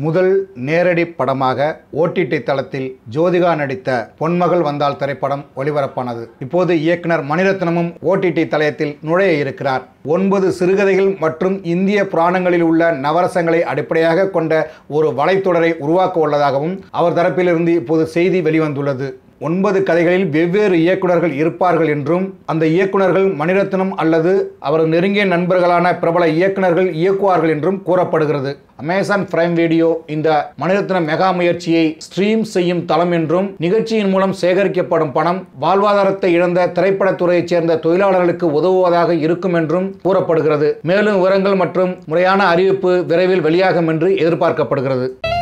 முதல் நேரடி படமாக ஓடிடி தளத்தில் ஜோதிகா நடித்த பொன்மகள் வந்தால் திரைப்படம் ஒளிபரப்பானது இப்போது இயக்குனர் மணிரத்னமும் ஓடிடி தளத்தில் நுழைய இருக்கிறார் ஒன்பது சிறுகதைகள் மற்றும் இந்திய புராணங்களில் உள்ள நவரசங்களை அடிப்படையாக கொண்ட ஒரு வலைத்தொடரை உருவாக்க உள்ளதாகவும் அவர் தரப்பிலிருந்து இப்போது செய்தி வெளிவந்துள்ளது ஒன்பது கதைகளில் வெவ்வேறு இயக்குனர்கள் இருப்பார்கள் என்றும் அந்த இயக்குனர்கள் மணிரத்னம் அல்லது அவர் நெருங்கிய நண்பர்களான பிரபல இயக்குனர்கள் இயக்குவார்கள் என்றும் கூறப்படுகிறது அமேசான் பிரைம் வீடியோ இந்த மணிரத்ன மெகா முயற்சியை ஸ்ட்ரீம் செய்யும் தளம் என்றும் நிகழ்ச்சியின் மூலம் சேகரிக்கப்படும் பணம் வாழ்வாதாரத்தை இழந்த திரைப்படத்துறையைச் சேர்ந்த தொழிலாளர்களுக்கு உதவுவதாக இருக்கும் என்றும் கூறப்படுகிறது மேலும் விவரங்கள் மற்றும் முறையான அறிவிப்பு விரைவில் வெளியாகும் என்று எதிர்பார்க்கப்படுகிறது